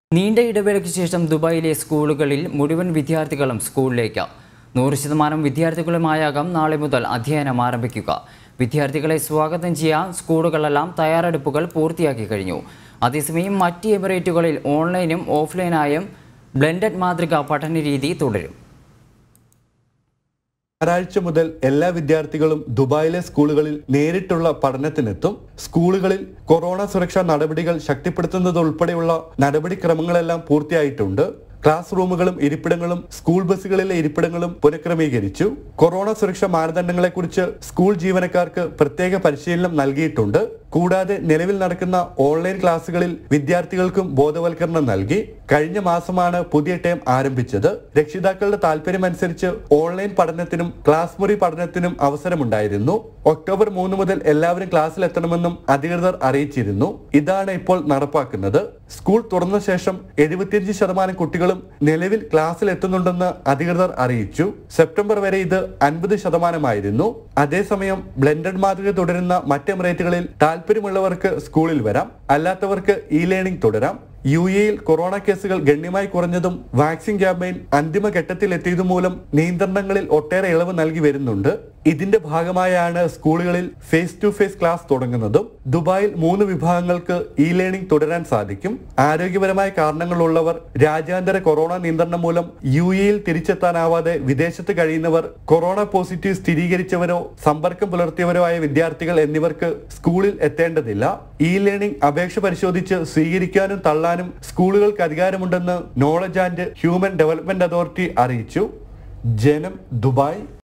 നീണ്ട ഇടവേളയ്ക്ക് ശേഷം ദുബായിലെ സ്കൂളുകളിൽ മുഴുവൻ വിദ്യാർത്ഥികളും സ്കൂളിലേക്ക് നൂറ് ശതമാനം വിദ്യാർത്ഥികളുമായാകും നാളെ മുതൽ അധ്യയനം ആരംഭിക്കുക വിദ്യാർത്ഥികളെ സ്വാഗതം ചെയ്യാൻ സ്കൂളുകളെല്ലാം തയ്യാറെടുപ്പുകൾ പൂർത്തിയാക്കി കഴിഞ്ഞു അതേസമയം മറ്റ് എമിറേറ്റുകളിൽ ഓൺലൈനും ഓഫ്ലൈനായും ബ്ലെൻഡഡ് മാതൃക പഠന രീതി തുടരും ഞായറാഴ്ച മുതൽ എല്ലാ വിദ്യാർത്ഥികളും ദുബായിലെ സ്കൂളുകളിൽ നേരിട്ടുള്ള പഠനത്തിനെത്തും സ്കൂളുകളിൽ കൊറോണ സുരക്ഷാ നടപടികൾ ശക്തിപ്പെടുത്തുന്നതുൾപ്പെടെയുള്ള നടപടിക്രമങ്ങളെല്ലാം പൂർത്തിയായിട്ടുണ്ട് ക്ലാസ് റൂമുകളും ഇരിപ്പിടങ്ങളും സ്കൂൾ ബസ്സുകളിലെ ഇരിപ്പിടങ്ങളും പുനഃക്രമീകരിച്ചു കൊറോണ സുരക്ഷാ മാനദണ്ഡങ്ങളെക്കുറിച്ച് സ്കൂൾ ജീവനക്കാർക്ക് പ്രത്യേക പരിശീലനം നൽകിയിട്ടുണ്ട് കൂടാതെ നിലവിൽ നടക്കുന്ന ഓൺലൈൻ ക്ലാസുകളിൽ വിദ്യാർത്ഥികൾക്കും ബോധവൽക്കരണം നൽകി കഴിഞ്ഞ മാസമാണ് പുതിയ ടേം ആരംഭിച്ചത് രക്ഷിതാക്കളുടെ താല്പര്യമനുസരിച്ച് ഓൺലൈൻ പഠനത്തിനും ക്ലാസ് മുറി പഠനത്തിനും അവസരമുണ്ടായിരുന്നു ഒക്ടോബർ മൂന്ന് മുതൽ എല്ലാവരും ക്ലാസ്സിൽ എത്തണമെന്നും അധികൃതർ അറിയിച്ചിരുന്നു ഇതാണ് ഇപ്പോൾ നടപ്പാക്കുന്നത് സ്കൂൾ തുറന്ന ശേഷം എഴുപത്തിയഞ്ച് ശതമാനം കുട്ടികളും നിലവിൽ ക്ലാസ്സിൽ എത്തുന്നുണ്ടെന്ന് അധികൃതർ അറിയിച്ചു സെപ്റ്റംബർ വരെ ഇത് അൻപത് ശതമാനമായിരുന്നു അതേസമയം ബ്ലെൻഡഡ് മാതൃക തുടരുന്ന മറ്റ് എമിറേറ്റുകളിൽ താല്പര്യമുള്ളവർക്ക് സ്കൂളിൽ വരാം അല്ലാത്തവർക്ക് ഇ ലേണിംഗ് തുടരാം യു എയിൽ കൊറോണ കേസുകൾ ഗണ്യമായി കുറഞ്ഞതും വാക്സിൻ ക്യാമ്പയിൻ അന്തിമ ഘട്ടത്തിൽ എത്തിയതും മൂലം നിയന്ത്രണങ്ങളിൽ ഒട്ടേറെ ഇളവ് നൽകി വരുന്നുണ്ട് ഇതിന്റെ ഭാഗമായാണ് സ്കൂളുകളിൽ ഫേസ് ടു ഫേസ് ക്ലാസ് തുടങ്ങുന്നതും ദുബായിൽ മൂന്ന് വിഭാഗങ്ങൾക്ക് ഇ ലേണിംഗ് തുടരാൻ സാധിക്കും ആരോഗ്യപരമായ കാരണങ്ങളുള്ളവർ രാജ്യാന്തര കൊറോണ നിയന്ത്രണം മൂലം യു എയിൽ തിരിച്ചെത്താനാവാതെ വിദേശത്ത് കഴിയുന്നവർ കൊറോണ പോസിറ്റീവ് സ്ഥിരീകരിച്ചവരോ സമ്പർക്കം പുലർത്തിയവരോ ആയ വിദ്യാർത്ഥികൾ എന്നിവർക്ക് സ്കൂളിൽ എത്തേണ്ടതില്ല ഇ ലേണിംഗ് അപേക്ഷ പരിശോധിച്ച് സ്വീകരിക്കാനും തള്ളാനും സ്കൂളുകൾക്ക് അധികാരമുണ്ടെന്ന് knowledge and human development authority അറിയിച്ചു ജനം ദുബായ്